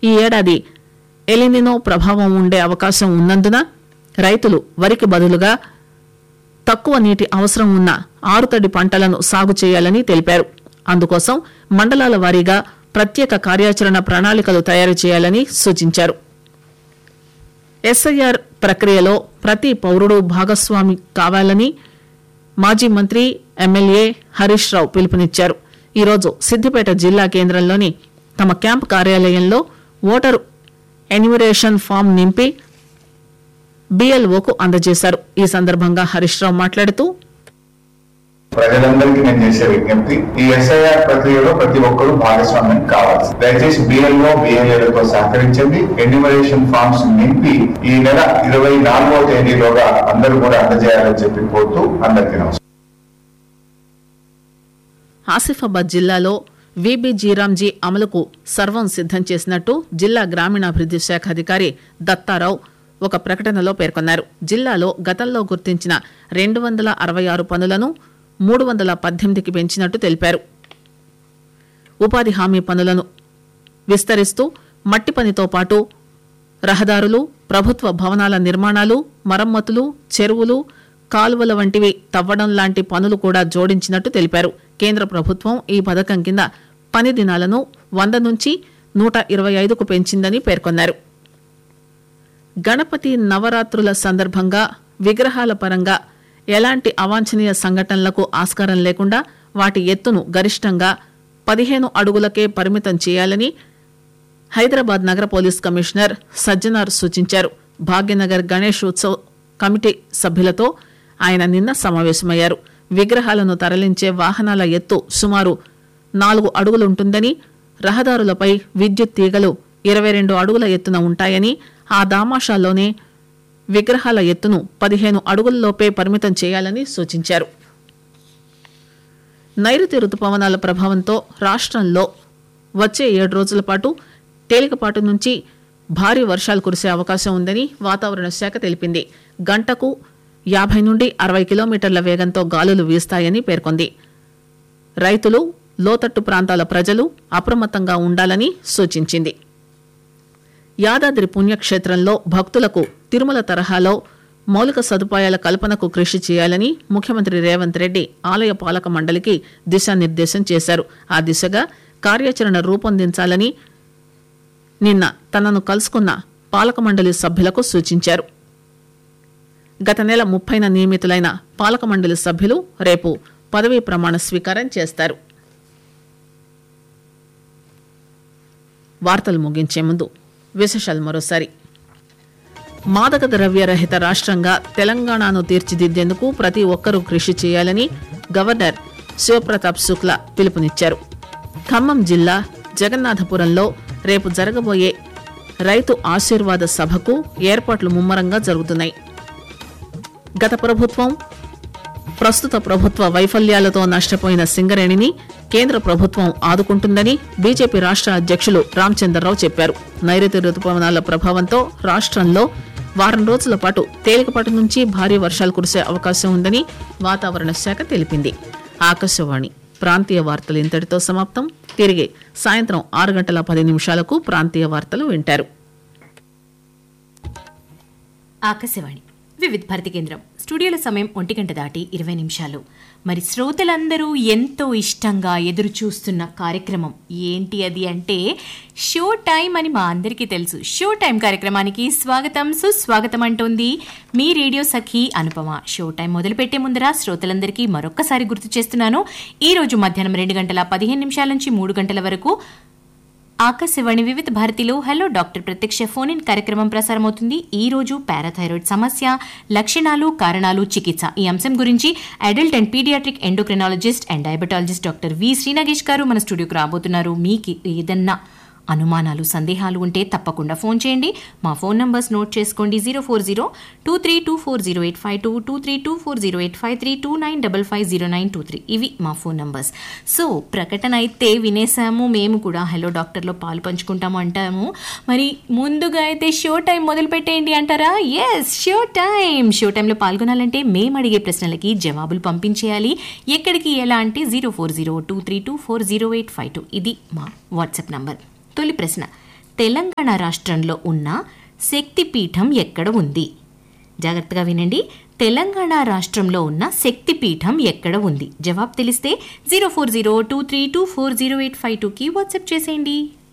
ఈ ఏడాది ఎలినినో ప్రభావం ఉండే అవకాశం ఉన్నందున రైతులు వరికి బదులుగా తక్కువ నీటి అవసరం ఉన్న ఆరుతడి పంటలను సాగు చేయాలని తెలిపారు అందుకోసం మండలాల వారీగా ప్రత్యేక కార్యాచరణ ప్రణాళికలు తయారు చేయాలని సూచించారు ఎస్ఐఆర్ ప్రక్రియలో ప్రతి పౌరుడు భాగస్వామి కావాలని మాజీ మంత్రి ఎమ్మెల్యే హరీష్ రావు పిలుపునిచ్చారు ఈరోజు సిద్దిపేట జిల్లా కేంద్రంలోని తమ క్యాంప్ కార్యాలయంలో ఓటరు ఎన్యూమరేషన్ ఫామ్ నింపి బిఎల్ఓకు అందజేశారు ఈ సందర్భంగా హరీష్ రావు మాట్లాడుతూ ప్రజలందరికీ నేను చేసే విజ్ఞప్తి ఈ ఎస్ఐఆర్ ప్రక్రియలో ప్రతి ఒక్కరూ భాగస్వామ్యం కావాలి దయచేసి బిఎల్ఓ బిఎల్ఏలతో సహకరించండి ఎన్యూమరేషన్ ఫామ్స్ నింపి ఈ నెల ఇరవై నాలుగో తేదీలోగా అందరూ కూడా అందజేయాలని చెప్పి కోరుతూ అందరికీ నమస్కారం ఆసిఫాబాద్ జిల్లాలో విబిజీరాంజీ అమలుకు సర్వం సిద్దం చేసినట్టు జిల్లా గ్రామీణాభివృద్ది శాఖ అధికారి దత్తారావు ఒక ప్రకటనలో పేర్కొన్నారు జిల్లాలో గతంలో గుర్తించిన రెండు వందల అరవై ఆరు పనులను మూడు వందల పద్దెనిమిదికి పెంచినట్టు తెలిపారు ఉపాధి హామీ పనులను విస్తరిస్తూ మట్టి పనితో పాటు రహదారులు ప్రభుత్వ భవనాల నిర్మాణాలు మరమ్మతులు చెరువులు కాలువల వంటివి తవ్వడం లాంటి పనులు కూడా జోడించినట్టు తెలిపారు కేంద్ర ప్రభుత్వం ఈ పథకం కింద పని దినాలను వంద నుంచి నూట ఇరవై ఐదుకు పెంచిందని పేర్కొన్నారు గణపతి నవరాత్రుల సందర్భంగా విగ్రహాల పరంగా ఎలాంటి అవాంఛనీయ సంఘటనలకు ఆస్కారం లేకుండా వాటి ఎత్తును గరిష్టంగా పదిహేను అడుగులకే పరిమితం చేయాలని హైదరాబాద్ నగర పోలీస్ కమిషనర్ సజ్జనార్ సూచించారు భాగ్యనగర్ గణేష్ ఉత్సవ్ కమిటీ సభ్యులతో ఆయన నిన్న సమావేశమయ్యారు విగ్రహాలను తరలించే వాహనాల ఎత్తు సుమారు నాలుగు అడుగులుంటుందని రహదారులపై విద్యుత్ తీగలు ఇరవై రెండు అడుగుల ఎత్తున ఉంటాయని ఆ దామాషాల్లోనే విగ్రహాల ఎత్తును పదిహేను అడుగుల్లోపే పరిమితం చేయాలని సూచించారు నైరుతి రుతుపవనాల ప్రభావంతో రాష్ట్రంలో వచ్చే ఏడు రోజుల పాటు తేలికపాటు నుంచి భారీ వర్షాలు కురిసే అవకాశం ఉందని వాతావరణ శాఖ తెలిపింది గంటకు యాభై నుండి అరవై కిలోమీటర్ల వేగంతో గాలులు వీస్తాయని పేర్కొంది రైతులు లోతట్టు ప్రాంతాల ప్రజలు అప్రమత్తంగా ఉండాలని సూచించింది యాదాద్రి పుణ్యక్షేత్రంలో భక్తులకు తిరుమల తరహాలో మౌలిక సదుపాయాల కల్పనకు కృషి చేయాలని ముఖ్యమంత్రి రేవంత్ రెడ్డి ఆలయ పాలక మండలికి దిశానిర్దేశం చేశారు ఆ దిశగా కార్యాచరణ రూపొందించాలని నిన్న తనను కలుసుకున్న పాలక మండలి సభ్యులకు సూచించారు గత నెల ముప్పైన నియమితులైన పాలక మండలి సభ్యులు రేపు పదవీ ప్రమాణ స్వీకారం చేస్తారు వార్తలు ముగించే ముందు విశేషాలు మరోసారి మాదక ద్రవ్య రహిత రాష్ట్రంగా తెలంగాణను తీర్చిదిద్దేందుకు ప్రతి ఒక్కరూ కృషి చేయాలని గవర్నర్ శివప్రతాప్ శుక్లా పిలుపునిచ్చారు ఖమ్మం జిల్లా జగన్నాథపురంలో రేపు జరగబోయే రైతు ఆశీర్వాద సభకు ఏర్పాట్లు ముమ్మరంగా జరుగుతున్నాయి గత ప్రభుత్వం ప్రస్తుత ప్రభుత్వ వైఫల్యాలతో నష్టపోయిన సింగరేణిని కేంద్ర ప్రభుత్వం ఆదుకుంటుందని బీజేపీ రాష్ట్ర అధ్యక్షులు రామచంద్రరావు చెప్పారు నైరుతి రుతుపవనాల ప్రభావంతో రాష్ట్రంలో వారం రోజుల పాటు తేలికపాటి నుంచి భారీ వర్షాలు కురిసే అవకాశం ఉందని వాతావరణ శాఖ తెలిపింది ఆకాశవాణి ప్రాంతీయ వార్తలు ఇంతటితో సమాప్తం తిరిగి సాయంత్రం ఆరు గంటల పది నిమిషాలకు ప్రాంతీయ వార్తలు వింటారు ఆకాశవాణి వివిధ్ భారతి కేంద్రం స్టూడియోల సమయం ఒంటి గంట దాటి ఇరవై నిమిషాలు మరి శ్రోతలందరూ ఎంతో ఇష్టంగా ఎదురు చూస్తున్న కార్యక్రమం ఏంటి అది అంటే షో టైం అని మా అందరికీ తెలుసు షో టైం కార్యక్రమానికి స్వాగతం సుస్వాగతం అంటోంది మీ radio Sakhi Anupama show time మొదలుపెట్టే ముందర శ్రోతలందరికీ మరొక్కసారి గుర్తు చేస్తున్నాను ఈ రోజు మధ్యాహ్నం రెండు గంటల పదిహేను నిమిషాల నుంచి మూడు గంటల వరకు ఆకాశవాణి వివిధ భారతిలో హలో డాక్టర్ ప్రత్యక్ష ఫోన్ ఇన్ కార్యక్రమం ప్రసారమవుతుంది ఈ రోజు పారాథైరాయిడ్ సమస్య లక్షణాలు కారణాలు చికిత్స ఈ అంశం గురించి adult and paediatric endocrinologist and diabetologist doctor V Srinagesh గారు మన స్టూడియోకి రాబోతున్నారు మీకు ఏదన్నా అనుమానాలు సందేహాలు ఉంటే తప్పకుండా ఫోన్ చేయండి మా ఫోన్ నంబర్స్ నోట్ చేసుకోండి zero four zero two three two four zero eight five two two three two four zero eight five three two nine double five zero nine two three ఇవి మా phone numbers so ప్రకటన అయితే వినేసాము మేము కూడా hello డాక్టర్లో పాలు పంచుకుంటాము అంటాము మరి ముందుగా అయితే షో టైం మొదలు పెట్టేయండి అంటారా ఎస్ షో టైం షో టైంలో పాల్గొనాలంటే మేము అడిగే ప్రశ్నలకి జవాబులు పంపించేయాలి ఎక్కడికి ఎలా అంటే zero four zero two three two four zero eight five two ఇది మా వాట్సాప్ నంబర్ తొలి ప్రశ్న తెలంగాణ రాష్ట్రంలో ఉన్న శక్తిపీఠం ఎక్కడ ఉంది జాగ్రత్తగా వినండి తెలంగాణ రాష్ట్రంలో ఉన్న శక్తిపీఠం ఎక్కడ ఉంది జవాబు తెలిస్తే zero four zero two three two four zero eight five టూకి వాట్సాప్ చేసేయండి